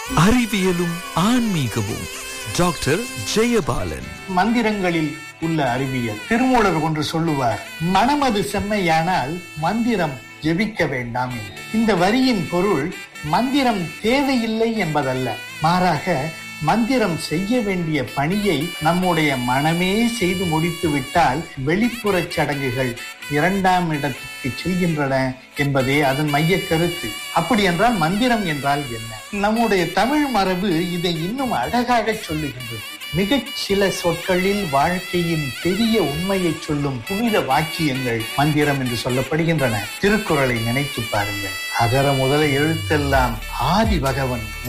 அறிவியலும் ஆன்மீகமும் டாக்டர் ஜெயபாலன் மந்திரங்களில் உள்ள அறிவியல் திருமூலர் ஒன்று சொல்லுவார் மனமது செம்மையானால் மந்திரம் ஜெபிக்க வேண்டாம் என்று இந்த வரியின் பொருள் மந்திரம் தேவையில்லை என்பதல்ல மாறாக மந்திரம் செய்ய வேண்டிய பணியை நம்முடைய மனமே செய்து முடித்து விட்டால் வெளிப்புறச் சடங்குகள் இரண்டாம் இடத்துக்கு செல்கின்றன என்பதே அதன் மைய கருத்து அப்படி என்றால் மந்திரம் என்றால் என்ன நம்முடைய தமிழ் மரபு இதை இன்னும் அழகாக சொல்லுகின்றது மிகச் சில சொற்களில் வாழ்க்கையின் பெரிய உண்மையை சொல்லும் புனித வாக்கியங்கள் மந்திரம் என்று சொல்லப்படுகின்றன திருக்குறளை நினைத்து பாருங்கள் அகர முதல எழுத்தெல்லாம் ஆதி பகவன்